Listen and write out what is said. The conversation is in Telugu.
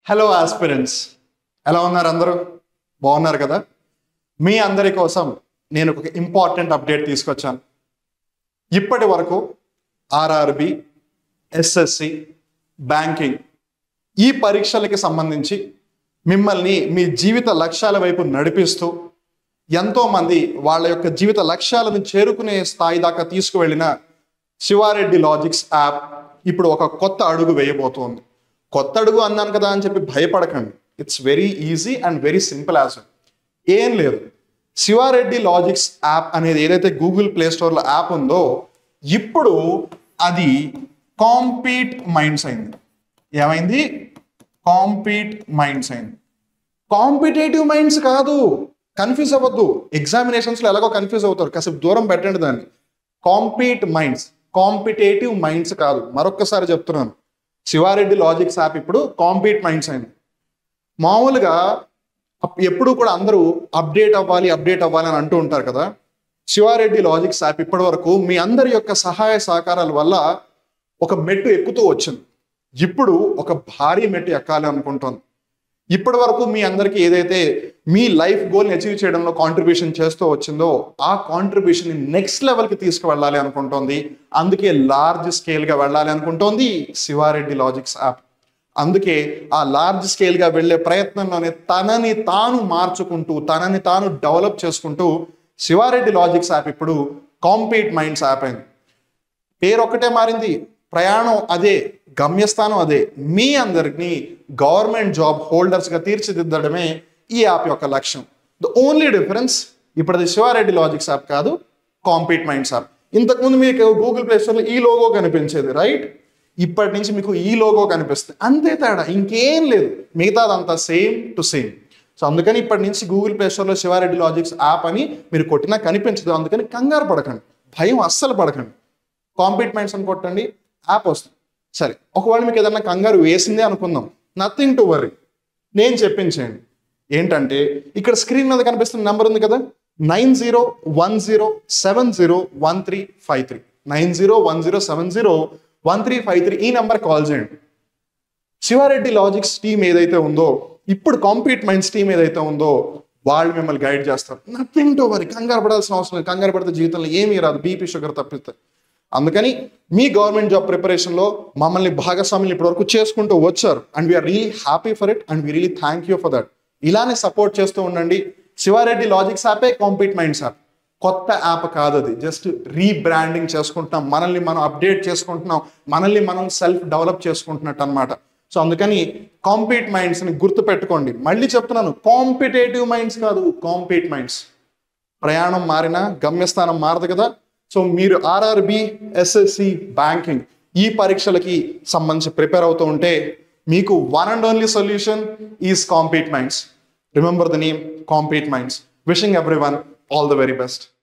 హలో ఆస్పిరెంట్స్ ఎలా ఉన్నారు అందరూ బాగున్నారు కదా మీ అందరి కోసం నేను ఒక ఇంపార్టెంట్ అప్డేట్ తీసుకొచ్చాను ఇప్పటి వరకు ఆర్ఆర్బి ఎస్ఎస్సి బ్యాంకింగ్ ఈ పరీక్షలకి సంబంధించి మిమ్మల్ని మీ జీవిత లక్ష్యాల వైపు నడిపిస్తూ ఎంతోమంది వాళ్ళ యొక్క జీవిత లక్ష్యాలను చేరుకునే స్థాయి దాకా తీసుకువెళ్ళిన శివారెడ్డి లాజిక్స్ యాప్ ఇప్పుడు ఒక కొత్త అడుగు వేయబోతోంది కొత్త అడుగు అన్నాను కదా అని చెప్పి భయపడకండి it's very easy and very simple as ఏం లేదు శివారెడ్డి లాజిక్స్ యాప్ అనేది ఏదైతే గూగుల్ ప్లే స్టోర్లో యాప్ ఉందో ఇప్పుడు అది కాంపీట్ మైండ్స్ అయింది ఏమైంది కాంపీట్ మైండ్స్ అయింది కాంపిటేటివ్ మైండ్స్ కాదు కన్ఫ్యూజ్ అవ్వద్దు ఎగ్జామినేషన్స్లో ఎలాగో కన్ఫ్యూజ్ అవుతారు కాసేపు దూరం పెట్టండి దాన్ని కాంపీట్ మైండ్స్ కాంపిటేటివ్ మైండ్స్ కాదు మరొక్కసారి చెప్తున్నాను శివారెడ్డి లాజిక్స్ యాప్ ఇప్పుడు కాంపీట్ మైండ్స్ అయింది మామూలుగా అప్- ఎప్పుడు కూడా అందరూ అప్డేట్ అవ్వాలి అప్డేట్ అవ్వాలి అని అంటూ ఉంటారు కదా శివారెడ్డి లాజిక్స్ యాప్ ఇప్పటి వరకు మీ అందరి యొక్క సహాయ సహకారాల వల్ల ఒక మెట్టు ఎక్కుతూ వచ్చింది ఇప్పుడు ఒక భారీ మెట్టు ఎక్కాలి అనుకుంటోంది ఇప్పటి వరకు మీ అందరికీ ఏదైతే మీ లైఫ్ గోల్ని అచీవ్ చేయడంలో కాంట్రిబ్యూషన్ చేస్తూ వచ్చిందో ఆ కాంట్రిబ్యూషన్ నెక్స్ట్ లెవెల్కి తీసుకువెళ్ళాలి అనుకుంటోంది అందుకే లార్జ్ స్కేల్గా వెళ్ళాలి అనుకుంటోంది శివారెడ్డి లాజిక్స్ యాప్ అందుకే ఆ లార్జ్ స్కేల్గా వెళ్ళే ప్రయత్నంలోనే తనని తాను మార్చుకుంటూ తనని తాను డెవలప్ చేసుకుంటూ శివారెడ్డి లాజిక్స్ యాప్ ఇప్పుడు కాంపీట్ మైండ్స్ యాప్ అయింది పేరు ఒక్కటే మారింది ప్రయాణం అదే గమ్యస్థానం అదే మీ అందరినీ గవర్నమెంట్ జాబ్ హోల్డర్స్గా తీర్చిదిద్దడమే ఈ యాప్ యొక్క లక్ష్యం ద ఓన్లీ డిఫరెన్స్ ఇప్పుడు అది శివారెడ్డి లాజిక్స్ యాప్ కాదు కాంపీట్ మైండ్స్ యాప్ ఇంతకుముందు మీకు గూగుల్ ప్లే స్టోర్లో ఈ లోగో కనిపించేది రైట్ ఇప్పటి నుంచి మీకు ఈ లోగో కనిపిస్తుంది అంతే తేడా ఇంకేం లేదు మిగతాదంతా సేమ్ టు సేమ్ సో అందుకని ఇప్పటి నుంచి గూగుల్ ప్లే స్టోర్లో శివారెడ్డి లాజిక్స్ యాప్ అని మీరు కొట్టినా కనిపించదు అందుకని కంగారు పడకండి భయం అస్సలు పడకండి కాంపీట్ మైండ్స్ అని కొట్టండి యాప్ వస్తుంది సరే ఒకవేళ మీకు ఏదన్నా కంగారు వేసిందే అనుకుందాం నథింగ్ టు వరీ నేను చెప్పించేయండి ఏంటంటే ఇక్కడ స్క్రీన్ మీద కనిపిస్తున్న నెంబర్ ఉంది కదా nine zero one zero seven zero one three five three nine zero one zero seven zero one three five three ఈ నెంబర్ కాల్ చేయండి శివారెడ్డి లాజిక్స్ టీం ఏదైతే ఉందో ఇప్పుడు కాంపీట్ మైండ్స్ టీం ఏదైతే ఉందో వాళ్ళు మిమ్మల్ని గైడ్ చేస్తారు నథింగ్ టు వరీ కంగారు పడాల్సిన అవసరం లేదు కంగారు పడితే జీవితంలో ఏమీ రాదు బీపీ షుగర్ తప్పితే అందుకని మీ గవర్నమెంట్ జాబ్ ప్రిపరేషన్లో మమ్మల్ని భాగస్వాములు ఇప్పటివరకు చేసుకుంటూ వచ్చారు and we are really happy for it and we really thank you for that ఇలానే సపోర్ట్ చేస్తూ ఉండండి శివారెడ్డి లాజిక్స్ యాపే కాంపీట్ మైండ్స్ యాప్ కొత్త యాప్ కాదు అది జస్ట్ రీబ్రాండింగ్ చేసుకుంటున్నాం మనల్ని మనం అప్డేట్ చేసుకుంటున్నాం మనల్ని మనం సెల్ఫ్ డెవలప్ చేసుకుంటున్నట్టు అనమాట సో అందుకని కాంపీట్ మైండ్స్ని గుర్తు పెట్టుకోండి మళ్ళీ చెప్తున్నాను కాంపిటేటివ్ మైండ్స్ కాదు కాంపీట్ మైండ్స్ ప్రయాణం మారినా గమ్యస్థానం మారదు కదా సో మీరు ఆర్ఆర్బి ఎస్ఎస్సి బ్యాంకింగ్ ఈ పరీక్షలకి సంబంధించి ప్రిపేర్ అవుతూ ఉంటే మీకు one and only solution is compete minds remember the name compete minds wishing everyone all the very best